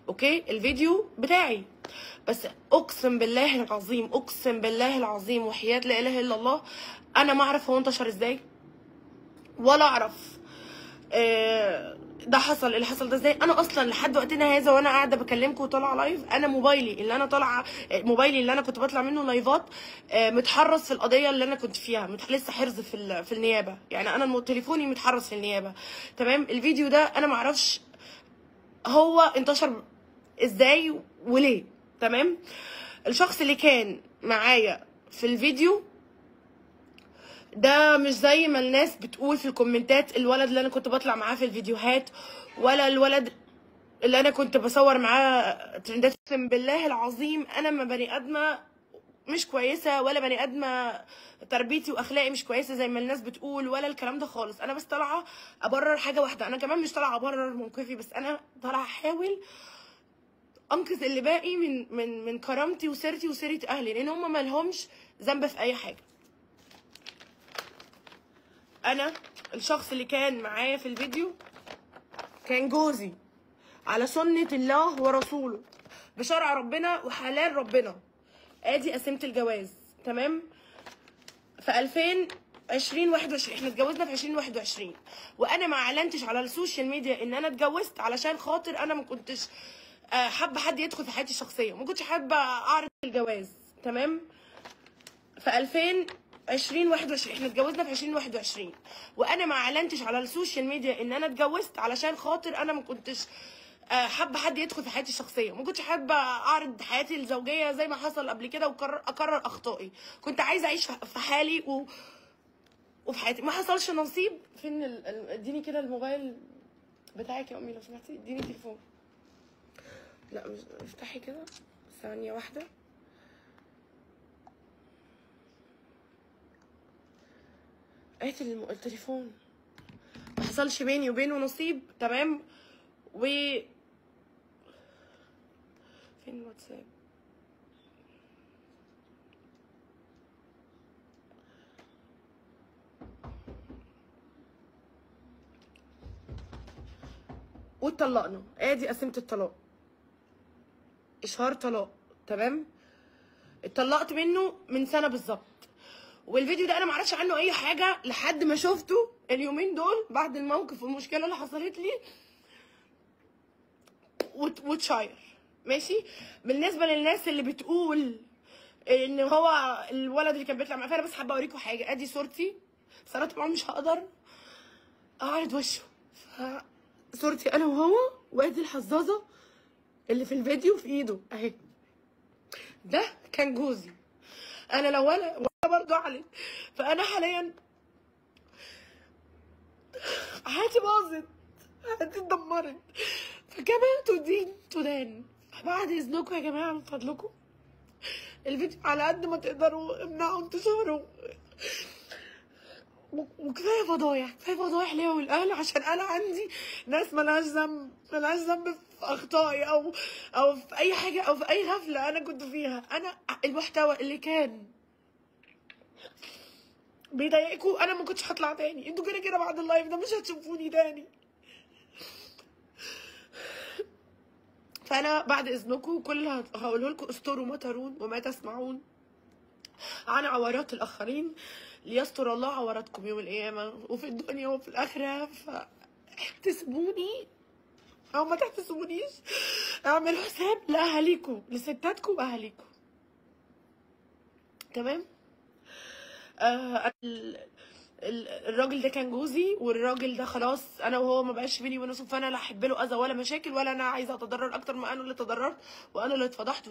اوكي الفيديو بتاعي بس اقسم بالله العظيم اقسم بالله العظيم وحياة لا اله الا الله انا ما اعرف هو انتشر ازاي ولا اعرف آه، ده حصل اللي حصل ده ازاي انا اصلا لحد وقتنا هذا وانا قاعده بكلمكم وطالعه لايف انا موبايلي اللي انا طالعه موبايلي اللي انا كنت بطلع منه لايفات آه، متحرص في القضيه اللي انا كنت فيها مت- لسه حرز في ال- في النيابه يعني انا الم- تليفوني متحرص في النيابه تمام الفيديو ده انا معرفش هو انتشر ازاي وليه تمام الشخص اللي كان معايا في الفيديو ده مش زي ما الناس بتقول في الكومنتات الولد اللي انا كنت بطلع معاه في الفيديوهات ولا الولد اللي انا كنت بصور معاه ترندات اقسم بالله العظيم انا ما بني ادمه مش كويسه ولا بني ادمه تربيتي واخلاقي مش كويسه زي ما الناس بتقول ولا الكلام ده خالص انا بس طالعه ابرر حاجه واحده انا كمان مش طالعه ابرر موقفي بس انا طالعه احاول انقذ اللي باقي من من من كرامتي وسيرتي وسيره اهلي لان هم ما لهمش ذنب في اي حاجه انا الشخص اللي كان معايا في الفيديو كان جوزي على سنة الله ورسوله بشرع ربنا وحلال ربنا ادي قسيمة الجواز تمام في 2020 21 احنا اتجوزنا في 2021 وانا ما اعلنتش على السوشيال ميديا ان انا اتجوزت علشان خاطر انا ما كنتش آه، حابه حد يدخل في حياتي الشخصيه ما كنتش حابه اعرض الجواز تمام في 2020 21 احنا اتجوزنا في 2021 وانا ما اعلنتش على السوشيال ميديا ان انا اتجوزت علشان خاطر انا ما كنتش آه، حابه حد يدخل في حياتي الشخصيه ما كنتش حابه اعرض حياتي الزوجيه زي ما حصل قبل كده واكرر اكرر اخطائي كنت عايزه اعيش في في حالي و... وفي حياتي ما حصلش نصيب فين ال- ال- اديني كده الموبايل بتاعك يا امي لو سمحتي اديني تليفون لا مش افتحي كده ثانيه واحده هات الم- التليفون ما حصلش بيني وبينه نصيب تمام و فين الواتساب واتطلقنا ادي قسيمة الطلاق اشهار طلاق تمام اتطلقت منه من سنة بالظبط والفيديو ده انا معرفش عنه اي حاجه لحد ما شفته اليومين دول بعد الموقف والمشكله اللي حصلت لي وت- واتشاير ماشي بالنسبه للناس اللي بتقول ان هو الولد اللي كان بيطلع معايا فانا بس حابه اوريكم حاجه ادي صورتي بس انا طبعا مش هقدر اعرض وشه ف صورتي انا وهو وادي الحظاظه اللي في الفيديو في ايده اهي ده كان جوزي انا لو انا وانا برضه علي فانا حاليا حياتي باظت حياتي اتدمرت فكمان تدين تدان بعد اذنكم يا جماعه من فضلكم الفيديو على قد ما تقدروا امنعوا انتشاره و- وكفايه فضايح كفايه فضايح ليا والاهل عشان انا عندي ناس ملهاش ذنب ملهاش ذنب في اخطائي او او في اي حاجه او في اي غفله انا كنت فيها انا المحتوى اللي كان بيضايقكم انا ما كنتش هطلع تاني انتوا كده كده بعد اللايف ده مش هتشوفوني تاني فانا بعد اذنكم كل اللي هت- هقوله لكم استروا ما ترون وما تسمعون عن عورات الاخرين ليستر الله عوراتكم يوم القيامه وفي الدنيا وفي الاخره فاحتسبوني او ما تحتسبونيش اعملوا حساب لاهاليكم لستاتكم واهاليكم تمام آه ال- ال- الراجل ده كان جوزي والراجل ده خلاص انا وهو ما بقاش بيني وبينه صوت فانا لا احب له اذى ولا مشاكل ولا انا عايزه اتضرر اكتر ما انا اللي تضررت وانا اللي اتفضحت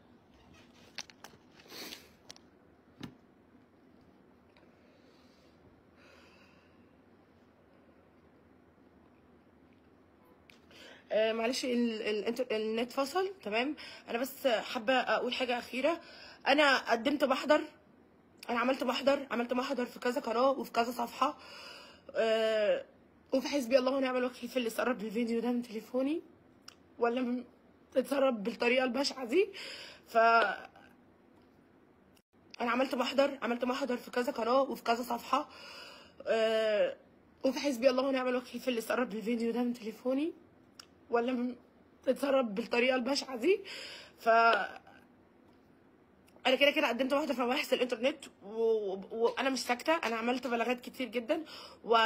آه معلش ال- ال- الانتر- النت فصل تمام انا بس حابه اقول حاجه اخيره انا قدمت محضر انا عملت محضر عملت محضر في كذا قناه وفي كذا صفحه آه وفي حسبي الله ونعم الوكيل في اللي اتسرب بالفيديو ده من تليفوني ولا م- اتسرب بالطريقه البشعه دي ف انا عملت محضر عملت محضر في كذا قناه وفي كذا صفحه آه وفي حسبي الله ونعم الوكيل في اللي اتسرب بالفيديو ده من تليفوني ولا م- تتسرب بالطريقه البشعه دي ف انا كده كده قدمت واحده في مباحث الانترنت و- و- وانا مش ساكته انا عملت بلاغات كتير جدا و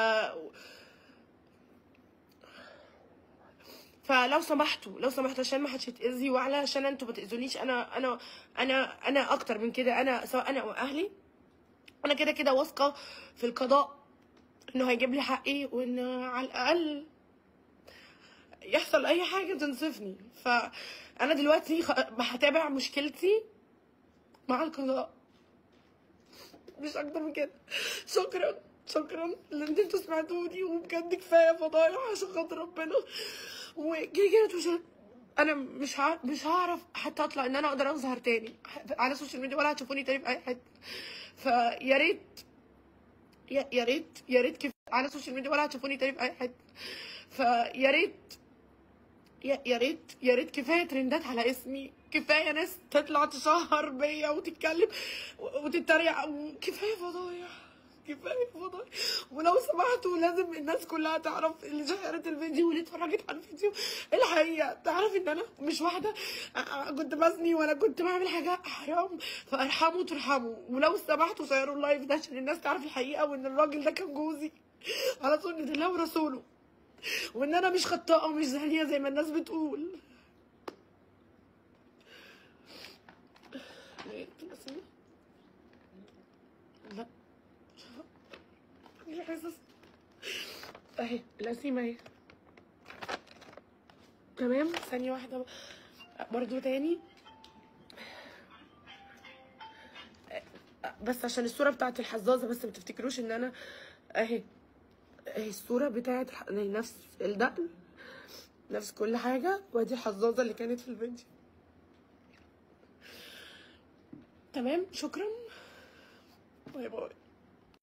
فلو سمحتوا لو سمحتوا عشان ما حدش يتاذي وعلشان انتوا ما تاذونيش انا انا انا انا اكتر من كده انا سواء انا او اهلي انا كده كده واثقه في القضاء انه هيجيب لي حقي وان على الاقل يحصل اي حاجه تنصفني فانا دلوقتي خ- هتابع مشكلتي مع القضاء مش اكتر من كده شكرا شكرا اللي انتوا سمعتوني وبجد كفايه فضايح عشان خاطر ربنا وكده كده مش انا مش ع... مش هعرف حتى اطلع ان انا اقدر اظهر تاني على السوشيال ميديا ولا هتشوفوني تاني في اي حته فيا ريت يا يا ريت يا ريت كيف على السوشيال ميديا ولا هتشوفوني تاني في اي حته فيا ريت يا يا ريت يا ريت كفايه ترندات على اسمي كفايه ناس تطلع تشهر بيا وتتكلم و- وتتريق وكفايه فضايح كفايه فضايح ولو سمحتوا لازم الناس كلها تعرف اللي شهرت الفيديو واللي اتفرجت على الفيديو الحقيقه تعرف ان انا مش واحده أ- أ- كنت بزني ولا كنت بعمل حاجه حرام فارحموا ترحموا ولو سمحتوا شيروا اللايف ده عشان الناس تعرف الحقيقه وان الراجل ده كان جوزي على سنه الله ورسوله وان انا مش خطاءه ومش زانيه زي ما الناس بتقول لقيت الأسئلة؟ لا مش حاسس اهي القسيمة اهي تمام ثانية واحدة برضو تاني بس عشان الصورة بتاعت الحظاظة بس ما تفتكروش ان انا اهي اهي الصورة بتاعت الح- نفس الدقن نفس كل حاجة وادي الحظاظة اللي كانت في الفيديو تمام شكرا باي باي